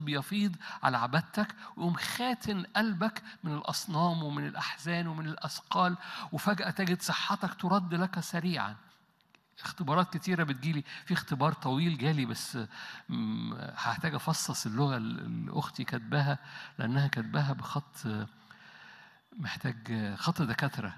بيفيض على عبادتك ويقوم خاتن قلبك من الأصنام ومن الأحزان ومن الأثقال وفجأة تجد صحتك ترد لك سريعا اختبارات كتيرة بتجيلي في اختبار طويل جالي بس م، هحتاج أفصص اللغة اللي أختي كاتباها لأنها كاتباها بخط محتاج خط دكاترة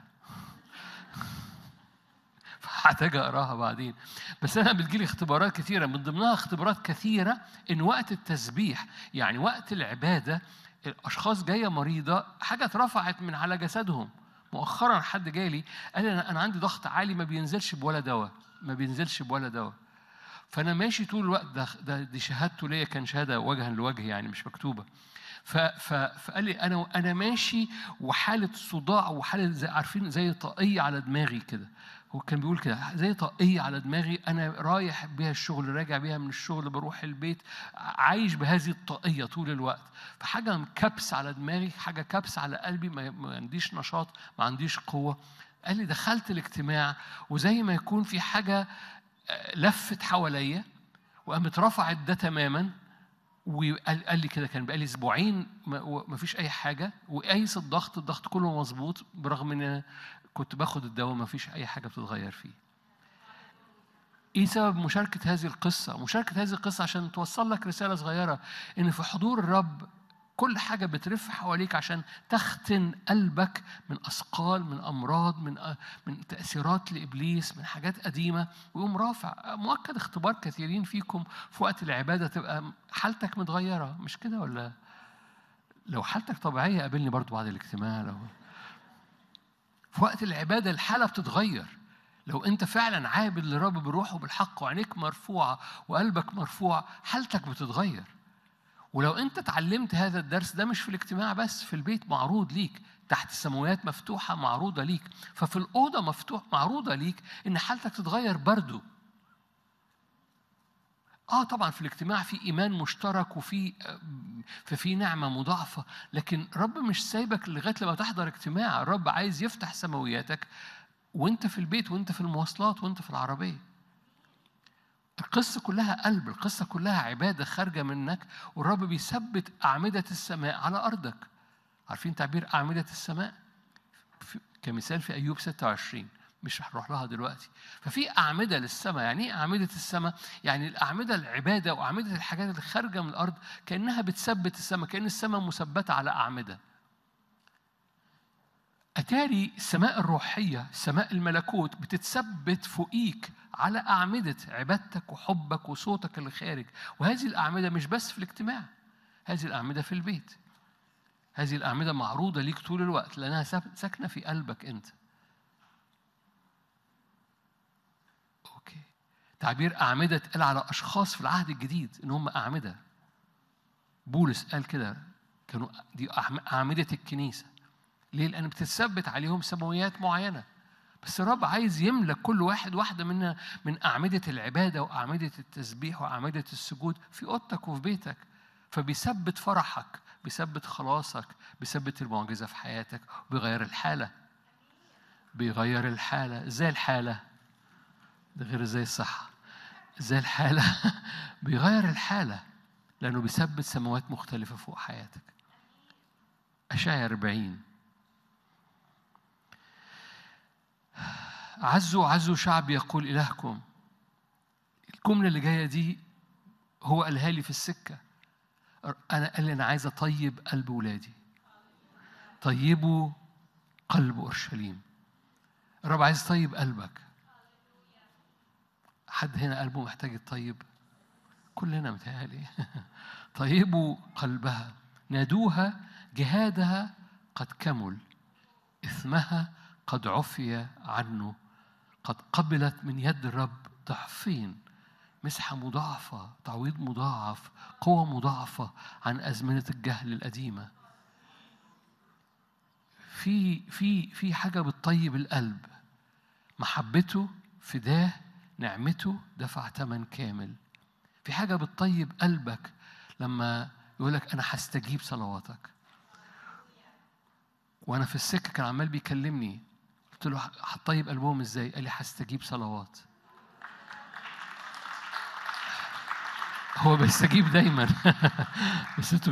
هحتاج اقراها بعدين بس انا بتجيلي اختبارات كثيره من ضمنها اختبارات كثيره ان وقت التسبيح يعني وقت العباده الاشخاص جايه مريضه حاجه اترفعت من على جسدهم مؤخرا حد جالي قال لي انا أنا عندي ضغط عالي ما بينزلش بولا دواء ما بينزلش بولا دواء فانا ماشي طول الوقت ده, ده دي شهادته ليا كان شهاده وجها لوجه يعني مش مكتوبه ف ف فقال لي انا انا ماشي وحاله صداع وحاله زي عارفين زي طاقيه على دماغي كده هو كان بيقول كده زي طاقيه على دماغي انا رايح بيها الشغل راجع بيها من الشغل بروح البيت عايش بهذه الطاقيه طول الوقت فحاجه كبس على دماغي حاجه كبس على قلبي ما ما عنديش نشاط ما عنديش قوه قال لي دخلت الاجتماع وزي ما يكون في حاجه آه، لفت حواليا وقامت رفعت ده تماما وقال قال لي كده كان بقالي اسبوعين ما ما فيش اي حاجه وقايس الضغط الضغط كله مظبوط برغم ان أنا كنت باخد الدواء ما فيش اي حاجه بتتغير فيه ايه سبب مشاركه هذه القصه مشاركه هذه القصه عشان توصل لك رساله صغيره ان في حضور الرب كل حاجة بترف حواليك عشان تختن قلبك من أثقال من أمراض من من تأثيرات لإبليس من حاجات قديمة ويقوم رافع مؤكد اختبار كثيرين فيكم في وقت العبادة تبقى حالتك متغيرة مش كده ولا لو حالتك طبيعية قابلني برضو بعد الاجتماع لو في وقت العبادة الحالة بتتغير لو انت فعلا عابد للرب بروح وبالحق وعينيك مرفوعة وقلبك مرفوع حالتك بتتغير ولو انت اتعلمت هذا الدرس ده مش في الاجتماع بس في البيت معروض ليك تحت السماوات مفتوحة معروضة ليك ففي الأوضة مفتوح معروضة ليك إن حالتك تتغير برضو اه طبعا في الاجتماع في ايمان مشترك وفي ففي نعمه مضاعفه لكن رب مش سايبك لغايه لما تحضر اجتماع الرب عايز يفتح سماوياتك وانت في البيت وانت في المواصلات وانت في العربيه القصة كلها قلب القصة كلها عبادة خارجة منك والرب بيثبت أعمدة السماء على أرضك عارفين تعبير أعمدة السماء في كمثال في أيوب 26 مش هنروح لها دلوقتي ففي أعمدة للسماء يعني إيه أعمدة السماء يعني الأعمدة العبادة وأعمدة الحاجات اللي خارجة من الأرض كأنها بتثبت السماء كأن السماء مثبتة على أعمدة أتاري السماء الروحية سماء الملكوت بتتثبت فوقيك على أعمدة عبادتك وحبك وصوتك اللي خارج وهذه الأعمدة مش بس في الاجتماع هذه الأعمدة في البيت هذه الأعمدة معروضة ليك طول الوقت لأنها ساكنة في قلبك أنت أوكي تعبير أعمدة اتقال على أشخاص في العهد الجديد إن هم أعمدة بولس قال كده كانوا دي أعمدة الكنيسة ليه؟ لأن بتثبت عليهم سماويات معينة بس الرب عايز يملك كل واحد واحدة منا من أعمدة العبادة وأعمدة التسبيح وأعمدة السجود في أوضتك وفي بيتك فبيثبت فرحك بيثبت خلاصك بيثبت المعجزة في حياتك وبيغير الحالة بيغير الحالة ازاي الحالة ده غير ازاي الصحة ازاي الحالة بيغير الحالة لأنه بيثبت سماوات مختلفة فوق حياتك أشعيا 40 عزوا عزوا شعب يقول إلهكم الجملة اللي جاية دي هو قالها لي في السكة أنا قال لي أنا عايز أطيب قلب ولادي طيبوا قلب أورشليم الرب عايز يطيب قلبك حد هنا قلبه محتاج يطيب كلنا متهيألي طيبوا قلبها نادوها جهادها قد كمل إثمها قد عفي عنه قد قبلت من يد الرب ضعفين مسحة مضاعفة تعويض مضاعف قوة مضاعفة عن أزمنة الجهل القديمة في في في حاجة بتطيب القلب محبته فداه نعمته دفع ثمن كامل في حاجة بتطيب قلبك لما يقول لك أنا هستجيب صلواتك وأنا في السكة كان عمال بيكلمني قلت له هتطيب قلبهم ازاي؟ قال لي هستجيب صلوات. هو بيستجيب دايما بس انتوا